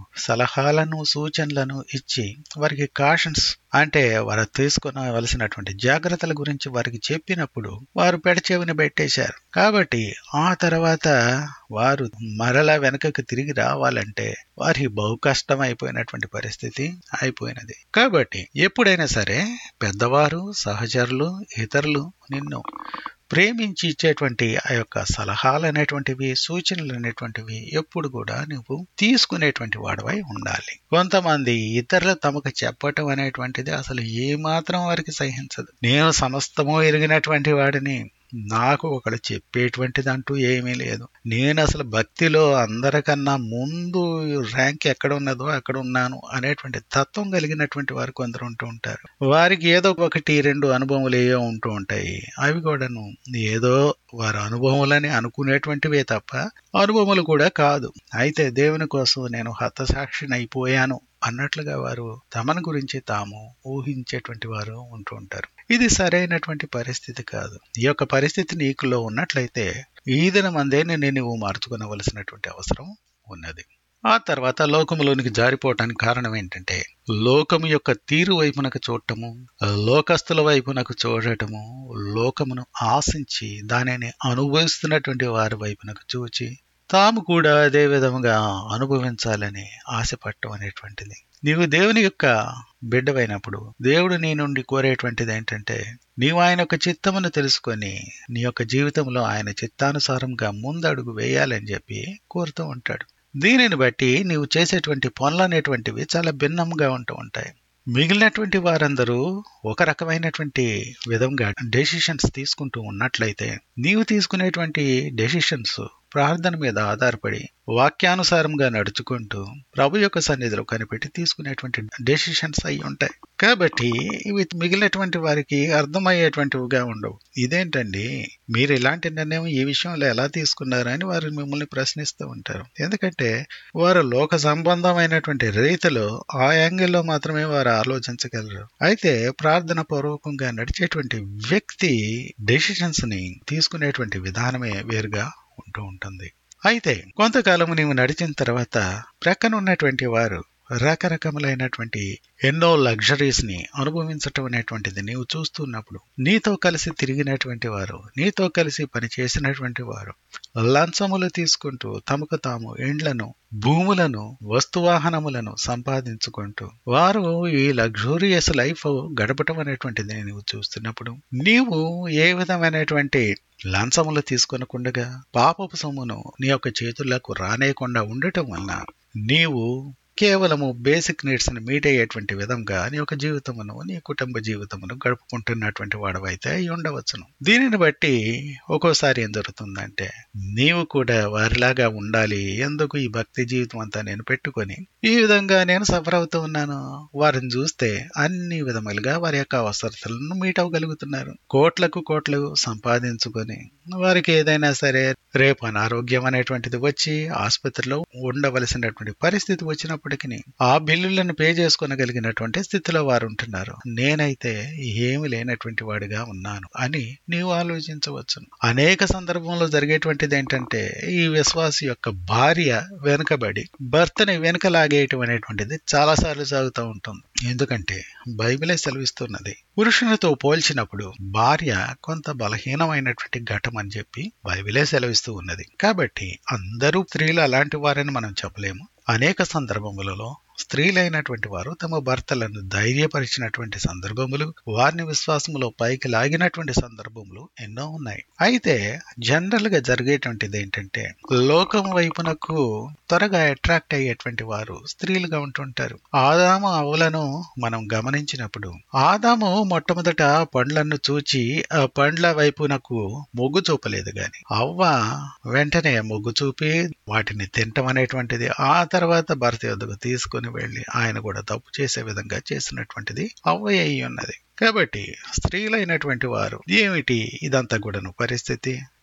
సలహాలను సూచనలను ఇచ్చి వారికి కాషన్స్ అంటే వారు తీసుకునవలసినటువంటి జాగ్రత్తల గురించి వారికి చెప్పినప్పుడు వారు పెడచెవిని పెట్టేశారు కాబట్టి ఆ తర్వాత వారు మరలా వెనకకు తిరిగి రావాలంటే వారికి బహు కష్టం అయిపోయినటువంటి పరిస్థితి అయిపోయినది కాబట్టి ఎప్పుడైనా సరే పెద్దవారు సహచరులు ఇతరులు నిన్ను ప్రేమించి ఇచ్చేటువంటి ఆ యొక్క సలహాలు అనేటువంటివి సూచనలు అనేటువంటివి ఎప్పుడు కూడా నువ్వు తీసుకునేటువంటి వాడివై ఉండాలి కొంతమంది ఇతరులు తమకు చెప్పటం అనేటువంటిది అసలు ఏమాత్రం వారికి సహించదు నేను సమస్తము ఎరిగినటువంటి వాడిని నాకు ఒకడు చెప్పేటువంటిది అంటూ ఏమీ లేదు నేను అసలు భక్తిలో అందరికన్నా ముందు ర్యాంక్ ఎక్కడ ఉన్నదో అక్కడ ఉన్నాను అనేటువంటి తత్వం కలిగినటువంటి వారు కొందరు ఉంటూ ఉంటారు వారికి ఏదో ఒకటి రెండు అనుభవములు ఏవో ఉంటూ ఉంటాయి అవి కూడాను ఏదో వారి అనుభవములని అనుకునేటువంటివే తప్ప అనుభవములు కూడా కాదు అయితే దేవుని కోసం నేను హతసాక్షిని అయిపోయాను అన్నట్లుగా వారు తమను గురించి తాము ఊహించేటువంటి వారు ఉంటూ ఉంటారు ఇది సరైనటువంటి పరిస్థితి కాదు ఈ యొక్క పరిస్థితి నీకులో ఉన్నట్లయితే ఈ దినమందే నేను నువ్వు మార్చుకునవలసినటువంటి అవసరం ఉన్నది ఆ తర్వాత లోకములోనికి జారిపోవటానికి కారణం ఏంటంటే లోకము యొక్క తీరు వైపునకు చూడటము లోకస్తుల వైపునకు చూడటము లోకమును ఆశించి దానిని అనుభవిస్తున్నటువంటి వారి వైపునకు చూచి తాము కూడా అదే విధముగా అనుభవించాలని ఆశపడటం అనేటువంటిది నీవు దేవుని యొక్క బిడ్డవైనప్పుడు దేవుడు నీ నుండి కోరేటువంటిది ఏంటంటే నీవు ఆయన యొక్క చిత్తమును తెలుసుకొని నీ యొక్క జీవితంలో ఆయన చిత్తానుసారంగా ముందడుగు వేయాలని చెప్పి కోరుతూ ఉంటాడు దీనిని బట్టి నీవు చేసేటువంటి పనులు అనేటువంటివి చాలా భిన్నంగా ఉంటూ ఉంటాయి మిగిలినటువంటి వారందరూ ఒక రకమైనటువంటి విధంగా డెసిషన్స్ తీసుకుంటూ ఉన్నట్లయితే నీవు తీసుకునేటువంటి డెసిషన్స్ ప్రార్థన మీద ఆధారపడి వాక్యానుసారంగా నడుచుకుంటూ ప్రభు యొక్క సన్నిధిలో కనిపెట్టి తీసుకునేటువంటి డెసిషన్స్ అయి ఉంటాయి కాబట్టి ఇవి మిగిలినటువంటి వారికి అర్థమయ్యేటువంటివిగా ఉండవు ఇదేంటండి మీరు ఇలాంటి నిర్ణయం ఈ విషయంలో ఎలా తీసుకున్నారని వారు మిమ్మల్ని ప్రశ్నిస్తూ ఉంటారు ఎందుకంటే వారు లోక సంబంధమైనటువంటి రీతిలో ఆ యాంగిల్లో మాత్రమే వారు ఆలోచించగలరు అయితే ప్రార్థన పూర్వకంగా నడిచేటువంటి వ్యక్తి డెసిషన్స్ ని తీసుకునేటువంటి విధానమే వేరుగా ఉంటూ ఉంటుంది అయితే కొంతకాలం నీవు నడిచిన తర్వాత ప్రక్కన ఉన్నటువంటి వారు రకరకములైనటువంటి ఎన్నో లగ్జరీస్ ని అనుభవించటం అనేటువంటిది నీవు చూస్తున్నప్పుడు నీతో కలిసి తిరిగినటువంటి వారు నీతో కలిసి పనిచేసినటువంటి వారు లంచములు తీసుకుంటూ తమకు తాము ఇండ్లను భూములను వస్తువాహనములను సంపాదించుకుంటూ వారు ఈ లగ్జూరియస్ లైఫ్ గడపటం అనేటువంటిది నీవు చూస్తున్నప్పుడు నీవు ఏ విధమైనటువంటి లంచములు తీసుకొనకుండగా పాపపు సొమ్మును నీ యొక్క చేతులకు రానేయకుండా ఉండటం వలన నీవు కేవలము బేసిక్ నీడ్స్ ని మీట్ అయ్యేటువంటి విధంగా నీ యొక్క జీవితమును నీ కుటుంబ జీవితమును గడుపుకుంటున్నటువంటి వాడవైతే అయి ఉండవచ్చును దీనిని బట్టి ఒక్కోసారి ఏం జరుగుతుందంటే నీవు కూడా వారిలాగా ఉండాలి ఎందుకు ఈ భక్తి జీవితం అంతా నేను పెట్టుకొని ఈ విధంగా నేను సఫర్ అవుతూ ఉన్నాను వారిని చూస్తే అన్ని విధములుగా వారి యొక్క అవసరతలను మీట్ అవ్వగలుగుతున్నారు కోట్లకు కోట్లు సంపాదించుకొని వారికి ఏదైనా సరే రేపు అనారోగ్యం అనేటువంటిది వచ్చి ఆసుపత్రిలో ఉండవలసినటువంటి పరిస్థితి వచ్చినప్పటికీ ఆ బిల్లులను పే చేసుకోనగలిగినటువంటి స్థితిలో వారు ఉంటున్నారు నేనైతే ఏమి లేనటువంటి వాడిగా ఉన్నాను అని నీవు ఆలోచించవచ్చు అనేక సందర్భంలో జరిగేటువంటిది ఏంటంటే ఈ విశ్వాసి యొక్క భార్య వెనుకబడి భర్తని వెనుకలాగేయటం అనేటువంటిది చాలా సార్లు సాగుతూ ఉంటుంది ఎందుకంటే బైబిలే సెలవిస్తున్నది పురుషునితో పోల్చినప్పుడు భార్య కొంత బలహీనమైనటువంటి ఘటం అని చెప్పి బైబిలే సెలవిస్తూ ఉన్నది కాబట్టి అందరూ స్త్రీలు అలాంటి వారని మనం చెప్పలేము అనేక సందర్భములలో స్త్రీలైనటువంటి వారు తమ భర్తలను ధైర్యపరిచినటువంటి సందర్భములు వారిని విశ్వాసములో పైకి లాగినటువంటి సందర్భములు ఎన్నో ఉన్నాయి అయితే జనరల్ గా జరిగేటువంటిది ఏంటంటే లోకం వైపునకు త్వరగా అట్రాక్ట్ అయ్యేటువంటి వారు స్త్రీలుగా ఉంటుంటారు ఆదాము అవలను మనం గమనించినప్పుడు ఆదాము మొట్టమొదట పండ్లను చూచి ఆ పండ్ల వైపునకు మొగ్గు చూపలేదు గాని అవ్వ వెంటనే మొగ్గు చూపి వాటిని తినటం అనేటువంటిది ఆ తర్వాత భర్త యొద్దకు తీసుకుని వెళ్ళి ఆయన కూడా తప్పు చేసే విధంగా చేసినటువంటిది అవ్వ అయి ఉన్నది కాబట్టి స్త్రీలైనటువంటి వారు ఏమిటి ఇదంతా కూడాను పరిస్థితి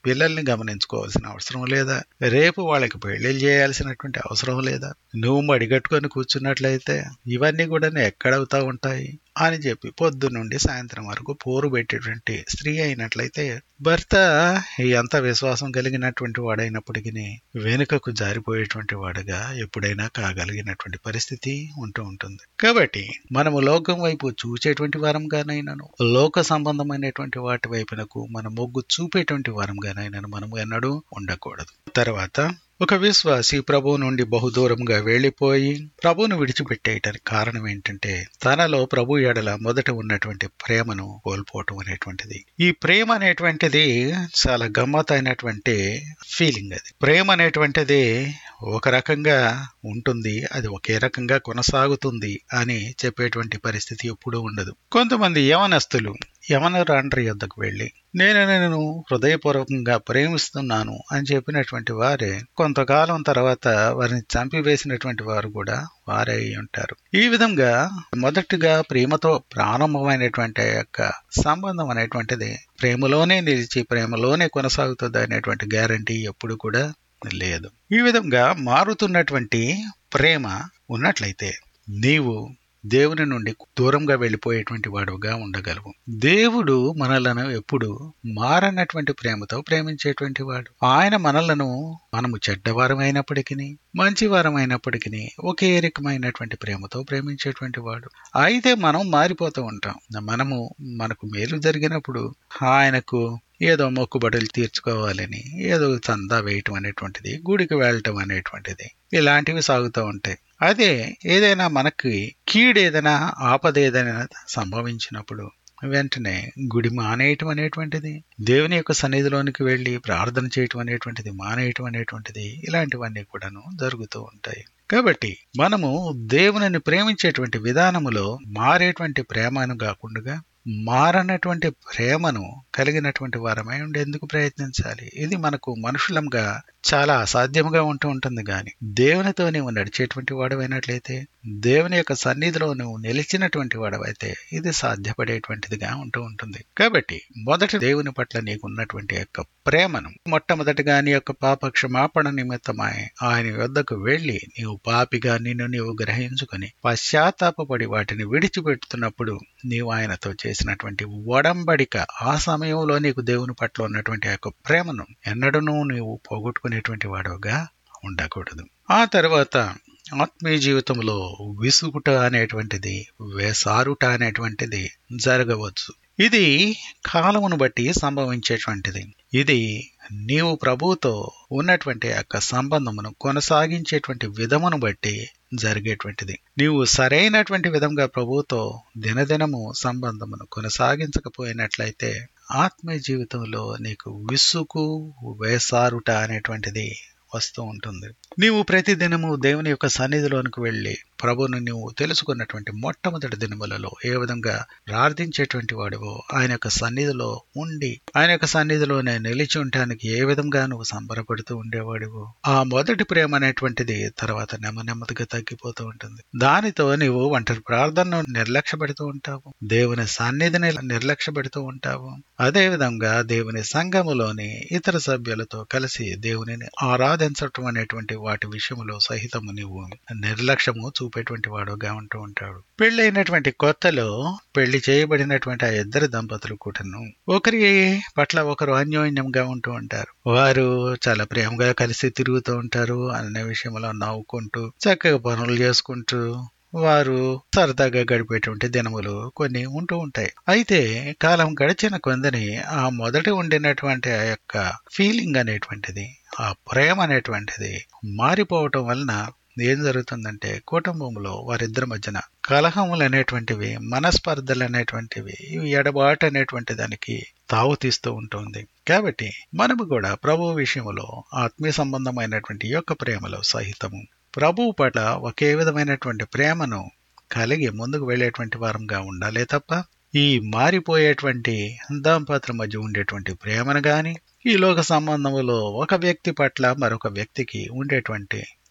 పిల్లల్ని గమనించుకోవాల్సిన అవసరం లేదా రేపు వాళ్ళకి పెళ్లిళ్ళు చేయాల్సినటువంటి అవసరం లేదా నువ్వు మడిగట్టుకొని కూర్చున్నట్లయితే ఇవన్నీ కూడా ఎక్కడవుతా ఉంటాయి అని చెప్పి పొద్దు నుండి సాయంత్రం వరకు పోరు పెట్టేటువంటి స్త్రీ అయినట్లయితే భర్త ఎంత విశ్వాసం కలిగినటువంటి వాడైనప్పటికీ వెనుకకు జారిపోయేటువంటి వాడుగా ఎప్పుడైనా కాగలిగినటువంటి పరిస్థితి ఉంటూ ఉంటుంది కాబట్టి మనము లోకం వైపు చూచేటువంటి వారంగానైనాను లోక సంబంధమైనటువంటి వాటి వైపునకు మన మొగ్గు చూపేటువంటి వారంగానైనాను మనము ఎన్నడూ ఉండకూడదు తర్వాత ఒక విశ్వాసి ప్రభువు నుండి బహుదూరంగా వెళ్లిపోయి ప్రభువును విడిచిపెట్టేయటానికి కారణం ఏంటంటే తనలో ప్రభు ఎడల మొదట ఉన్నటువంటి ప్రేమను కోల్పోవటం అనేటువంటిది ఈ ప్రేమ అనేటువంటిది చాలా గమ్మత్తైనటువంటి ఫీలింగ్ అది ప్రేమ అనేటువంటిది ఒక రకంగా ఉంటుంది అది ఒకే రకంగా కొనసాగుతుంది అని చెప్పేటువంటి పరిస్థితి ఎప్పుడూ ఉండదు కొంతమంది యవనస్తులు యవన రాండ్రి యొద్దకు వెళ్ళి నేను నేను హృదయపూర్వకంగా ప్రేమిస్తున్నాను అని చెప్పినటువంటి వారే కొంతకాలం తర్వాత వారిని చంపివేసినటువంటి వారు కూడా వారే అయి ఉంటారు ఈ విధంగా మొదటిగా ప్రేమతో ప్రారంభమైనటువంటి ఆ యొక్క సంబంధం అనేటువంటిది ప్రేమలోనే నిలిచి ప్రేమలోనే కొనసాగుతుంది అనేటువంటి గ్యారంటీ ఎప్పుడు కూడా లేదు ఈ విధంగా మారుతున్నటువంటి ప్రేమ ఉన్నట్లయితే నీవు దేవుని నుండి దూరంగా వెళ్ళిపోయేటువంటి వాడుగా ఉండగలవు దేవుడు మనలను ఎప్పుడు మారనటువంటి ప్రేమతో ప్రేమించేటువంటి వాడు ఆయన మనలను మనము చెడ్డవారం అయినప్పటికీ మంచివారం అయినప్పటికీ ఒకే రకమైనటువంటి ప్రేమతో ప్రేమించేటువంటి వాడు అయితే మనం మారిపోతూ ఉంటాం మనము మనకు మేలు జరిగినప్పుడు ఆయనకు ఏదో మొక్కుబడులు తీర్చుకోవాలని ఏదో చందా వేయటం అనేటువంటిది గుడికి వెళ్ళటం అనేటువంటిది ఇలాంటివి సాగుతూ ఉంటాయి అదే ఏదైనా మనకి కీడు ఏదైనా ఆపద ఏదైనా సంభవించినప్పుడు వెంటనే గుడి మానేయటం అనేటువంటిది దేవుని యొక్క సన్నిధిలోనికి వెళ్ళి ప్రార్థన చేయటం అనేటువంటిది మానేయటం అనేటువంటిది ఇలాంటివన్నీ కూడాను జరుగుతూ ఉంటాయి కాబట్టి మనము దేవునిని ప్రేమించేటువంటి విధానములో మారేటువంటి ప్రేమను కాకుండా మారనటువంటి ప్రేమను కలిగినటువంటి వారమై ఉండేందుకు ప్రయత్నించాలి ఇది మనకు మనుషులంగా చాలా అసాధ్యంగా ఉంటూ ఉంటుంది గాని దేవునితో నీవు నడిచేటువంటి వాడవైనట్లయితే దేవుని యొక్క సన్నిధిలో నువ్వు నిలిచినటువంటి వాడవైతే ఇది సాధ్యపడేటువంటిదిగా ఉంటూ ఉంటుంది కాబట్టి మొదట దేవుని పట్ల నీకు ఉన్నటువంటి యొక్క ప్రేమను మొట్టమొదటిగా నీ యొక్క పాప క్షమాపణ నిమిత్తమై ఆయన యొద్దకు వెళ్లి నీవు పాపిగా నిన్ను నీవు గ్రహించుకుని పశ్చాత్తాపడి వాటిని విడిచిపెడుతున్నప్పుడు నీవు ఆయనతో చేసినటువంటి ఒడంబడిక ఆ సమయంలో నీకు దేవుని పట్ల ఉన్నటువంటి యొక్క ప్రేమను ఎన్నడూ నీవు పోగొట్టుకునేటువంటి వాడుగా ఉండకూడదు ఆ తర్వాత ఆత్మీయ జీవితంలో విసుగుట అనేటువంటిది వేసారుట అనేటువంటిది జరగవచ్చు ఇది కాలమును బట్టి సంభవించేటువంటిది ఇది నీవు ప్రభువుతో ఉన్నటువంటి యొక్క సంబంధమును కొనసాగించేటువంటి విధమును బట్టి జరిగేటువంటిది నీవు సరైనటువంటి విధంగా ప్రభువుతో దినదినము సంబంధమును కొనసాగించకపోయినట్లయితే ఆత్మీయ జీవితంలో నీకు విసుగు వేసారుట అనేటువంటిది వస్తూ ఉంటుంది నీవు ప్రతి దినము దేవుని యొక్క సన్నిధిలోనికి వెళ్ళి ప్రభును నువ్వు తెలుసుకున్నటువంటి మొట్టమొదటి దినములలో ఏ విధంగా ప్రార్థించేటువంటి వాడివో ఆయన యొక్క సన్నిధిలో ఉండి ఆయన యొక్క సన్నిధిలోనే నిలిచి ఉండటానికి ఏ విధంగా నువ్వు సంబరపడుతూ ఉండేవాడివో ఆ మొదటి ప్రేమ అనేటువంటిది తర్వాత నెమ్మ నెమ్మదిగా తగ్గిపోతూ ఉంటుంది దానితో నీవు ఒంటరి ప్రార్థనను నిర్లక్ష్య పెడుతూ ఉంటావు దేవుని సన్నిధిని నిర్లక్ష్య పెడుతూ ఉంటావు అదే విధంగా దేవుని సంఘములోని ఇతర సభ్యులతో కలిసి దేవునిని ఆరాధించటం అనేటువంటి వాటి విషయంలో సహితము నీవు నిర్లక్ష్యము చూపేటువంటి వాడుగా ఉంటూ ఉంటాడు పెళ్ళైనటువంటి కొత్తలో పెళ్లి చేయబడినటువంటి ఆ ఇద్దరు దంపతులు కూడాను ఒకరి పట్ల ఒకరు అన్యోన్యంగా ఉంటూ ఉంటారు వారు చాలా ప్రేమగా కలిసి తిరుగుతూ ఉంటారు అనే విషయంలో నవ్వుకుంటూ చక్కగా పనులు చేసుకుంటూ వారు సరదాగా గడిపేటువంటి దినములు కొన్ని ఉంటూ ఉంటాయి అయితే కాలం గడిచిన కొందని ఆ మొదట ఉండినటువంటి ఆ యొక్క ఫీలింగ్ అనేటువంటిది ఆ ప్రేమ అనేటువంటిది మారిపోవటం వలన ఏం జరుగుతుందంటే కుటుంబంలో వారిద్దరి మధ్యన కలహములు అనేటువంటివి మనస్పర్ధలు అనేటువంటివి ఇవి ఎడబాటు అనేటువంటి దానికి తావు తీస్తూ ఉంటుంది కాబట్టి మనము కూడా ప్రభు విషయంలో ఆత్మీయ సంబంధమైనటువంటి యొక్క ప్రేమలో సహితము ప్రభువు పట్ల ఒకే విధమైనటువంటి ప్రేమను కలిగి ముందుకు వెళ్ళేటువంటి వారంగా ఉండాలే తప్ప ఈ మారిపోయేటువంటి దంపతుల మధ్య ఉండేటువంటి ప్రేమను గాని ఈ లోక సంబంధములో ఒక వ్యక్తి పట్ల మరొక వ్యక్తికి ఉండేటువంటి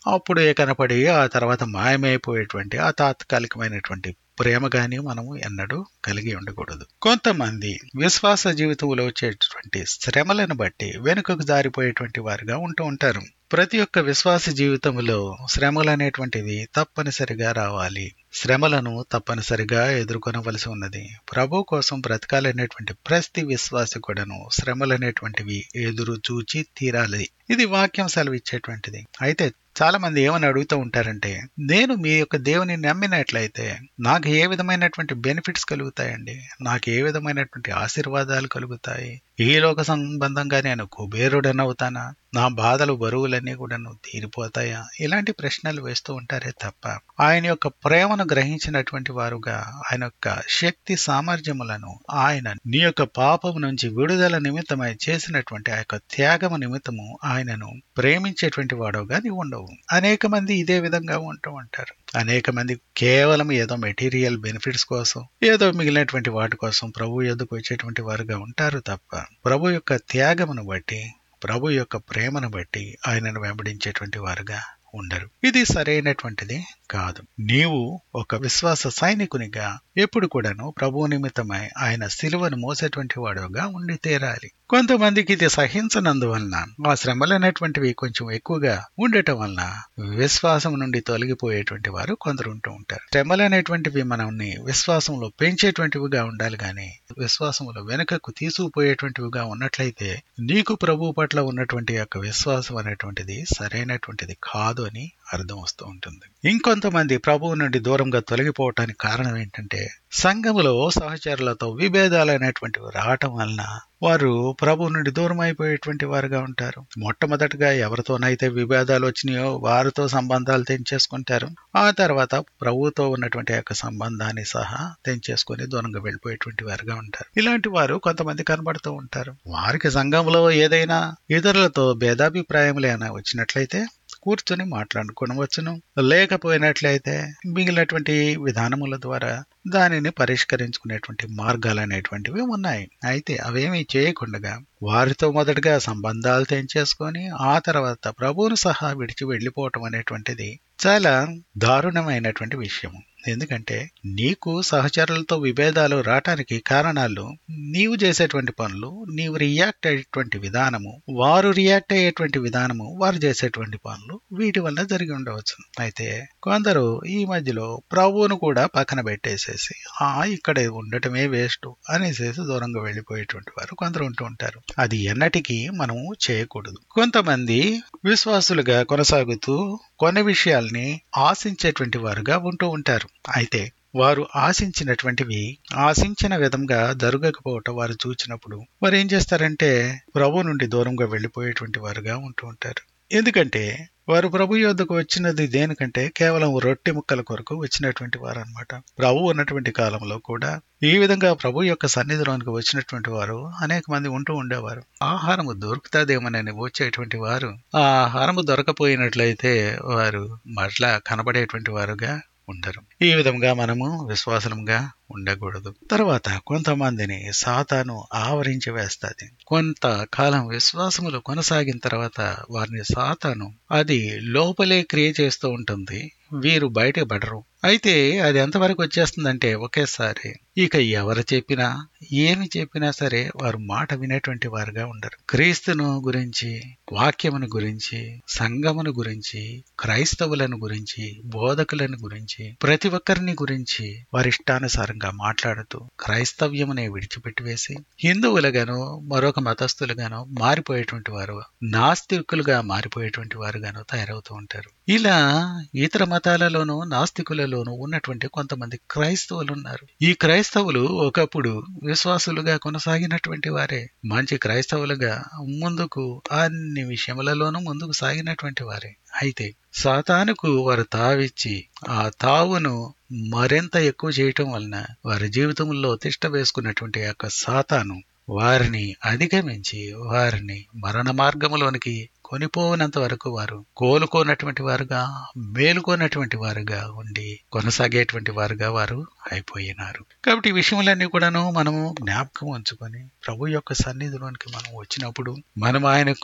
అప్పుడు ఏ కనపడి ఆ తర్వాత మాయమైపోయేటువంటి ఆ తాత్కాలికమైనటువంటి ప్రేమ గాని మనము ఎన్నడూ కలిగి ఉండకూడదు కొంతమంది విశ్వాస జీవితంలో వచ్చేటువంటి శ్రమలను బట్టి వెనుకకు జారిపోయేటువంటి వారుగా ఉంటూ ఉంటారు ప్రతి ఒక్క విశ్వాస జీవితంలో శ్రమలు అనేటువంటివి తప్పనిసరిగా రావాలి శ్రమలను తప్పనిసరిగా ఎదుర్కొనవలసి ఉన్నది ప్రభు కోసం బ్రతకాలనేటువంటి ప్రతి విశ్వాసి కూడాను శ్రమలు అనేటువంటివి ఎదురు చూచి తీరాలి ఇది వాక్యం సెలవిచ్చేటువంటిది అయితే చాలా మంది ఏమని అడుగుతూ ఉంటారంటే నేను మీ యొక్క దేవుని నమ్మినట్లయితే నాకు ఏ విధమైనటువంటి బెనిఫిట్స్ కలుగుతాయండి నాకు ఏ విధమైనటువంటి ఆశీర్వాదాలు కలుగుతాయి ఈ లోక సంబంధంగా నేను కుబేరుడనవుతానా నా బాధలు బరువులన్నీ కూడాను తీరిపోతాయా ఇలాంటి ప్రశ్నలు వేస్తూ ఉంటారే తప్ప ఆయన యొక్క ప్రేమను గ్రహించినటువంటి వారుగా ఆయన యొక్క శక్తి సామర్థ్యములను ఆయన నీ యొక్క పాపము నుంచి విడుదల నిమిత్తమై చేసినటువంటి ఆ యొక్క త్యాగము నిమిత్తము ఆయనను ప్రేమించేటువంటి వాడుగా నీవు ఉండవు అనేక మంది ఇదే విధంగా ఉంటూ ఉంటారు అనేక మంది కేవలం ఏదో మెటీరియల్ బెనిఫిట్స్ కోసం ఏదో మిగిలినటువంటి వాటి కోసం ప్రభు ఎదుకు వచ్చేటువంటి వారుగా ఉంటారు తప్ప ప్రభు యొక్క త్యాగమును బట్టి ప్రభు యొక్క ప్రేమను బట్టి ఆయనను వెంబడించేటువంటి వారుగా ఉండరు ఇది సరైనటువంటిది కాదు నీవు ఒక విశ్వాస సైనికునిగా ఎప్పుడు కూడాను ప్రభు నిమిత్తమై ఆయన సిలువను మోసేటువంటి వాడుగా ఉండి తీరాలి కొంతమందికి ఇది సహించనందువలన ఆ శ్రమలు అనేటువంటివి కొంచెం ఎక్కువగా ఉండటం వలన విశ్వాసం నుండి తొలగిపోయేటువంటి వారు కొందరు ఉంటూ ఉంటారు శ్రమలు అనేటువంటివి మనల్ని విశ్వాసంలో పెంచేటువంటివిగా ఉండాలి గాని విశ్వాసంలో వెనుకకు తీసుకుపోయేటువంటివిగా ఉన్నట్లయితే నీకు ప్రభు పట్ల ఉన్నటువంటి యొక్క విశ్వాసం అనేటువంటిది సరైనటువంటిది కాదు అని అర్థం వస్తూ ఉంటుంది ఇంకొంతమంది ప్రభువు నుండి దూరంగా తొలగిపోవటానికి కారణం ఏంటంటే సంఘములో సహచరులతో విభేదాలు అనేటువంటివి రావటం వలన వారు ప్రభు నుండి దూరం అయిపోయేటువంటి వారుగా ఉంటారు మొట్టమొదటిగా ఎవరితోనైతే విభేదాలు వచ్చినాయో వారితో సంబంధాలు తెంచేసుకుంటారు ఆ తర్వాత ప్రభుతో ఉన్నటువంటి యొక్క సంబంధాన్ని సహా తెంచేసుకుని దూరంగా వెళ్ళిపోయేటువంటి వారుగా ఉంటారు ఇలాంటి వారు కొంతమంది కనబడుతూ ఉంటారు వారికి సంఘంలో ఏదైనా ఇతరులతో భేదాభిప్రాయములు ఏమైనా వచ్చినట్లయితే కూర్చొని మాట్లాడుకోవచ్చును లేకపోయినట్లయితే మిగిలినటువంటి విధానముల ద్వారా దానిని పరిష్కరించుకునేటువంటి మార్గాలు అనేటువంటివి ఉన్నాయి అయితే అవేమీ చేయకుండా వారితో మొదటగా సంబంధాలు తెంచేసుకొని ఆ తర్వాత ప్రభువును సహా విడిచి వెళ్ళిపోవటం అనేటువంటిది చాలా దారుణమైనటువంటి విషయము ఎందుకంటే నీకు సహచరులతో విభేదాలు రావటానికి కారణాలు నీవు చేసేటువంటి పనులు నీవు రియాక్ట్ అయ్యేటువంటి విధానము వారు రియాక్ట్ అయ్యేటువంటి విధానము వారు చేసేటువంటి పనులు వీటి వల్ల జరిగి ఉండవచ్చు అయితే కొందరు ఈ మధ్యలో ప్రభువును కూడా పక్కన పెట్టేసేసి ఆ ఇక్కడ ఉండటమే వేస్ట్ అనేసేసి దూరంగా వెళ్ళిపోయేటువంటి వారు కొందరు ఉంటూ ఉంటారు అది ఎన్నటికీ మనము చేయకూడదు కొంతమంది విశ్వాసులుగా కొనసాగుతూ కొన్ని విషయాల్ని ఆశించేటువంటి వారుగా ఉంటూ ఉంటారు అయితే వారు ఆశించినటువంటివి ఆశించిన విధంగా జరగకపోవటం వారు చూచినప్పుడు వారు ఏం చేస్తారంటే ప్రభు నుండి దూరంగా వెళ్ళిపోయేటువంటి వారుగా ఉంటూ ఉంటారు ఎందుకంటే వారు ప్రభు యొద్దకు వచ్చినది దేనికంటే కేవలం రొట్టె ముక్కల కొరకు వచ్చినటువంటి వారు అనమాట ప్రభు ఉన్నటువంటి కాలంలో కూడా ఈ విధంగా ప్రభు యొక్క సన్నిధిలోనికి వచ్చినటువంటి వారు అనేక మంది ఉంటూ ఉండేవారు ఆహారము దొరుకుతాదేమోనని వచ్చేటువంటి వారు ఆ ఆహారము దొరకపోయినట్లయితే వారు మరలా కనబడేటువంటి వారుగా ఉండరు ఈ విధంగా మనము విశ్వాసంగా ఉండకూడదు తర్వాత కొంతమందిని సాతాను ఆవరించి వేస్తుంది కొంతకాలం విశ్వాసములు కొనసాగిన తర్వాత వారిని సాతాను అది లోపలే క్రియ చేస్తూ ఉంటుంది వీరు బయట పడరు అయితే అది ఎంతవరకు వచ్చేస్తుందంటే ఒకేసారి ఇక ఎవరు చెప్పినా ఏమి చెప్పినా సరే వారు మాట వినేటువంటి వారుగా ఉండరు క్రీస్తును గురించి వాక్యమును గురించి సంఘమును గురించి క్రైస్తవులను గురించి బోధకులను గురించి ప్రతి ఒక్కరిని గురించి వారి ఇష్టానుసారంగా మాట్లాడుతూ క్రైస్తవ్యమునే విడిచిపెట్టివేసి హిందువులుగాను మరొక మతస్థులుగాను మారిపోయేటువంటి వారు నాస్తికులుగా మారిపోయేటువంటి వారుగాను తయారవుతూ ఉంటారు ఇలా ఇతర మతాలలోనూ నాస్తికులలోనూ ఉన్నటువంటి కొంతమంది క్రైస్తవులు ఉన్నారు ఈ క్రైస్తవులు ఒకప్పుడు విశ్వాసులుగా కొనసాగినటువంటి వారే మంచి క్రైస్తవులుగా ముందుకు అన్ని విషయములలోనూ ముందుకు సాగినటువంటి వారే అయితే సాతానుకు వారు తావిచ్చి ఆ తావును మరింత ఎక్కువ చేయటం వలన వారి జీవితంలో తిష్ట వేసుకున్నటువంటి యొక్క సాతాను వారిని అధిగమించి వారిని మరణ మార్గములోనికి కొనిపోనంత వరకు వారు కోలుకోనటువంటి వారుగా మేలుకోనటువంటి వారుగా ఉండి కొనసాగేటువంటి వారుగా వారు అయిపోయినారు కాబట్టి ఈ విషయములన్నీ కూడాను మనము జ్ఞాపకం ఉంచుకొని ప్రభు యొక్క సన్నిధిలోనికి మనం వచ్చినప్పుడు మనం ఆయనకు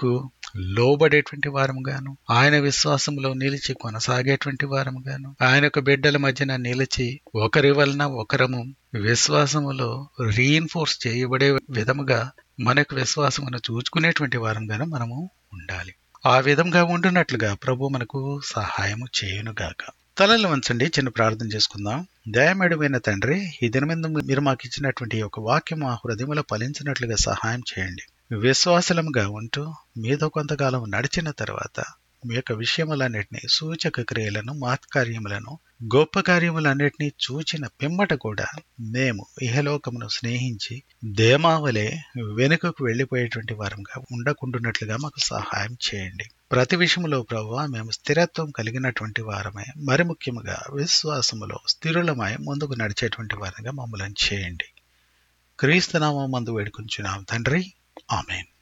లోబడేటువంటి వారముగాను ఆయన విశ్వాసంలో నిలిచి కొనసాగేటువంటి వారముగాను ఆయన యొక్క బిడ్డల మధ్యన నిలిచి ఒకరి వలన ఒకరము విశ్వాసములో రీఇన్ఫోర్స్ చేయబడే విధముగా మనకు విశ్వాసమును చూచుకునేటువంటి వారంగాను మనము ఉండాలి ఆ విధంగా ఉండునట్లుగా ప్రభు మనకు సహాయము చేయునుగాక తలలు వంచండి చిన్న ప్రార్థన చేసుకుందాం దయమేడమైన తండ్రి ఈ దినమందు మీరు మాకు ఇచ్చినటువంటి ఈ యొక్క వాక్యం మా హృదయంలో ఫలించినట్లుగా సహాయం చేయండి విశ్వాసలముగా ఉంటూ మీతో కొంతకాలం నడిచిన తర్వాత మీ యొక్క విషయములన్నిటినీ సూచక క్రియలను మాత్కార్యములను గొప్ప కార్యములన్నిటినీ చూచిన పిమ్మట కూడా మేము ఇహలోకమును స్నేహించి దేమావలే వెనుకకు వెళ్లిపోయేటువంటి వారంగా ఉండకుండానట్లుగా మాకు సహాయం చేయండి ప్రతి విషయంలో ప్రభు మేము స్థిరత్వం కలిగినటువంటి వారమే మరి ముఖ్యముగా విశ్వాసములో స్థిరులమై ముందుకు నడిచేటువంటి వారంగా మమ్మల్ని చేయండి క్రీస్తునామం మందు వేడుకుంటున్నాం తండ్రి ఆమెన్